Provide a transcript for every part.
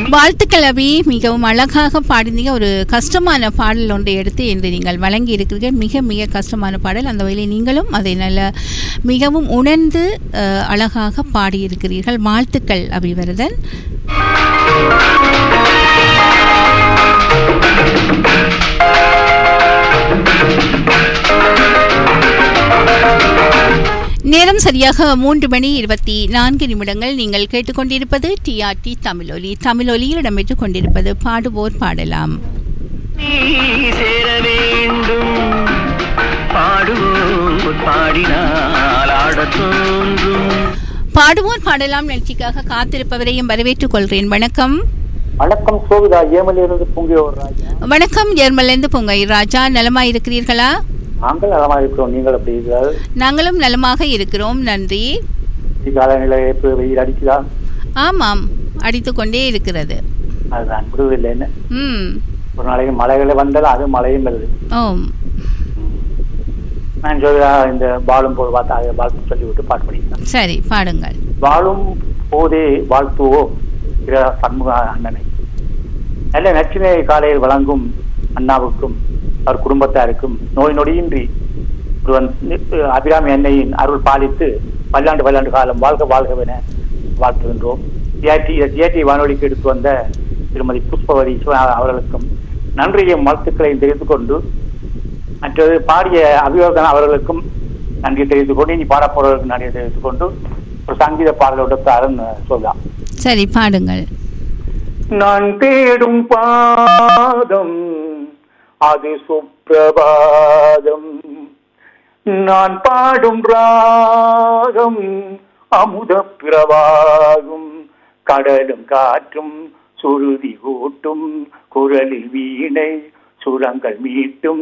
வாழ்த்துக்கள் அபி மிகவும் அழகாக பாடினீங்க ஒரு கஷ்டமான பாடல் ஒன்றை எடுத்து என்று நீங்கள் வழங்கி இருக்கிறீர்கள் மிக மிக கஷ்டமான பாடல் அந்த வகையில் நீங்களும் அதை நல்ல மிகவும் உணர்ந்து அஹ், அழகாக பாடியிருக்கிறீர்கள் வாழ்த்துக்கள் அபிவரதன் நேரம் சரியாக மூன்று மணி இருபத்தி நான்கு நிமிடங்கள் நீங்கள் கேட்டுக்கொண்டிருப்பது டிஆர்டி தமிழொலி தமிழொலியில் இடம்பெற்றுக் கொண்டிருப்பது பாடுவோர் பாடலாம் நீ சேர வேண்டும் பாடுவோர் பாடினால் ஆடத் தோன்றும் பாடுவோர் பாடலாம் நிகழ்ச்சிக்காக காத்திருப்பவரையும் வரவேற்றுக் கொள்கிறேன் வணக்கம் வணக்கம் சோவிதா ஏமலிருந்து பொங்கியோர் ராஜா வணக்கம் ஜெர்மலேந்து பொங்கை ராஜா நலமா இருக்கிறீர்களா நாங்கள் நலமாக இருக்கிறோம் நீங்கள் எப்படி இருக்கிறார்கள் நாங்களும் நலமாக இருக்கிறோம் நன்றி காலநிலை எப்படி வெயில் அடிக்குதா ஆமாம் அடித்துக் கொண்டே இருக்கிறது அதுதான் விடுவதில்லைன்னு ம் ஒரு நாளைக்கு மழைகளை வந்தாலும் அது மழையும் வருது ஓம் நான் சோவிதா இந்த பாலும் போது பார்த்தா அதை வாழ்த்து சொல்லி விட்டு பாட்டு படிக்கிறேன் சரி பாடுங்கள் வாழும் போதே வாழ்த்துவோம் திரு சண்முக அண்ணனை நல்ல நச்சினை காலையில் வழங்கும் அண்ணாவுக்கும் அவர் குடும்பத்தாருக்கும் நோய் நொடியின்றி ஒருவன் அபிராமி அன்னையின் அருள் பாலித்து பல்லாண்டு பல்லாண்டு காலம் வாழ்க வாழ்கவென வாழ்த்துகின்றோம் ஜிஆர்டி ஜிஆர்டி வானொலிக்கு எடுத்து வந்த திருமதி புஷ்பவதி சிவநாதன் அவர்களுக்கும் நன்றியும் வாழ்த்துக்களையும் தெரிவித்துக் கொண்டு மற்றது பாடிய அபியோகன் அவர்களுக்கும் நன்றி தெரிவித்துக் கொண்டு இனி பாடப்போறவர்களுக்கு நன்றி தெரிவித்துக் கொண்டு ஒரு சங்கீத பாடலோட தாருன்னு சொல்லலாம் சரி பாடுங்கள் நான் தேடும் பாதம் அது சுப்பிரபாதம் நான் பாடும் ராகம் அமுத பிரவாகும் கடலும் காற்றும் சுருதி கூட்டும் குரலில் வீணை சுரங்கள் மீட்டும்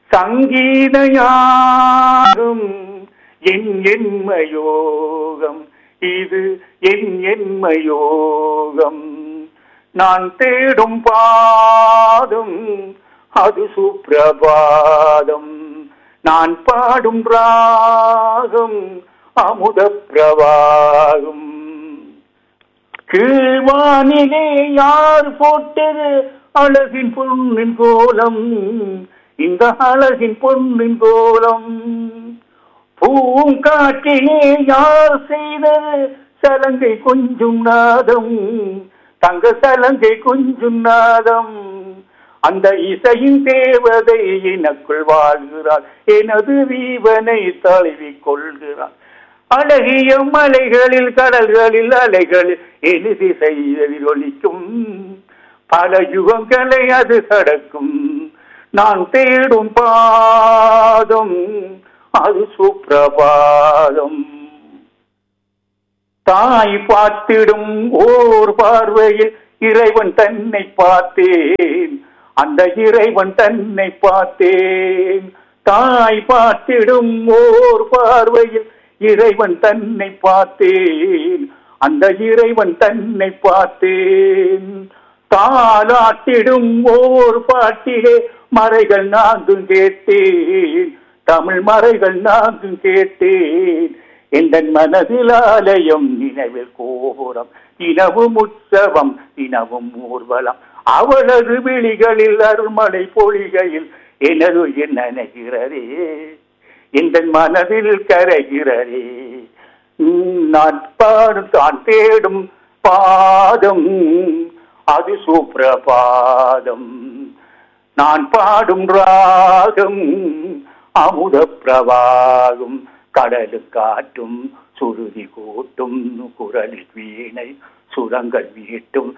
சங்கீதயாகும் என் என்மயோகம் இது என் என்மயோகம் நான் தேடும் பாதம் அது சுப்பிரபாதம் நான் பாடும் ராகம் அமுத பிரவாகம் கீழ்வானிலே யார் போட்டது அழகின் பொன்னின் கோலம் இந்த அழகின் பொன்னின் கோலம் பூங்காற்றிலே யார் செய்தது சலங்கை கொஞ்சும் நாதம் தங்க சலங்கை கொஞ்சும் நாதம் அந்த இசையின் தேவதை எனக்குள் வாழ்கிறாள் எனது வீவனை தழுவி கொள்கிறாள் அழகிய மலைகளில் கடல்களில் அலைகளில் எழுதி செய்ததில் ஒலிக்கும் பல யுகங்களை அது கடக்கும் நான் தேடும் பாதம் அது சுப்பிரபாதம் தாய் பார்த்திடும் ஓர் பார்வையில் இறைவன் தன்னை பார்த்தேன் அந்த இறைவன் தன்னை பார்த்தேன் தாய் பார்த்திடும் ஓர் பார்வையில் இறைவன் தன்னை பார்த்தேன் அந்த இறைவன் தன்னை பார்த்தேன் தாளாட்டிடும் ஓர் பாட்டிலே மறைகள் நான்கும் கேட்டேன் தமிழ் மறைகள் நான்கும் கேட்டேன் எந்த மனதில் ஆலயம் நினைவில் கோபுரம் தினவும் உற்சவம் தினவும் ஊர்வலம் அவளது விழிகளில் அருள்மலை பொழிகையில் எனது என் நினைக்கிறதே எந்த மனதில் கரைகிறதே உம், நான் பாடும் தான் தேடும் பாதம் அது சுப்பிரபாதம் நான் பாடும் ராகம் அமுத பிரவாகம் கடலு காட்டும் சுருதி கூட்டும் குரலில் வீணை சுரங்கள் மீட்டும்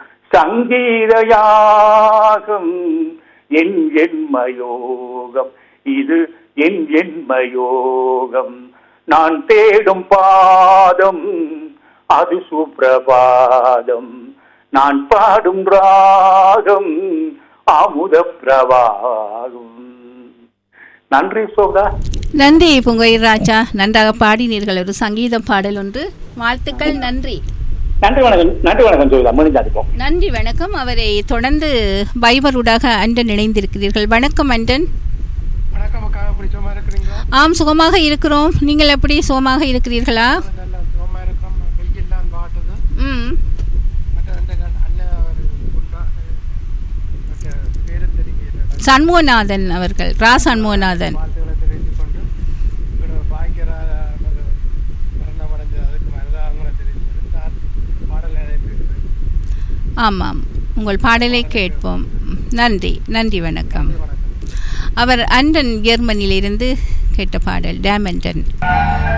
சங்கீதயாகம் என் என்மயோகம் இது என் என்மயோகம் நான் தேடும் பாதம் அது சுப்பிரபாதம் நான் பாடும் ராகம் அமுத பிரவாகம் நன்றி சோதா நன்றி பொங்கோயர் ராஜா நன்றாக பாடினீர்கள் ஒரு சங்கீத பாடல் ஒன்று வாழ்த்துக்கள் நன்றி நன்றி வணக்கம் நன்றி வணக்கம் சோதா முடிஞ்சாதிப்போம் நன்றி வணக்கம் அவரை தொடர்ந்து பைபரூடாக அண்டன் இணைந்திருக்கிறீர்கள் வணக்கம் அண்டன் வணக்கம் அக்கா எப்படி சும்மா இருக்கிறீங்களா ஆம் சுகமாக இருக்கிறோம் நீங்கள் எப்படி சுகமாக இருக்கிறீர்களா நல்லா சும்மா இருக்கிறோம் வெயில்லாம் வாட்டுது ம் மற்ற ரெண்டு நாள் அண்ணன் ஒரு சண்முகநாதன் அவர்கள் ரா சண்முகநாதன் வாழ்த்துக்களை தெரிவித்துக் கொண்டு எங்களோட பாக்கியராக மரணம் அடைஞ்ச அதுக்கு மனிதாங்களை தெரிவித்து நான் பாடல் நினைப்பிருக்கிறேன் ஆமாம் உங்கள் பாடலை கேட்போம் நன்றி நன்றி வணக்கம் வணக்கம் அவர் அண்டன் ஜெர்மனியிலிருந்து கேட்ட பாடல் டேமண்டன்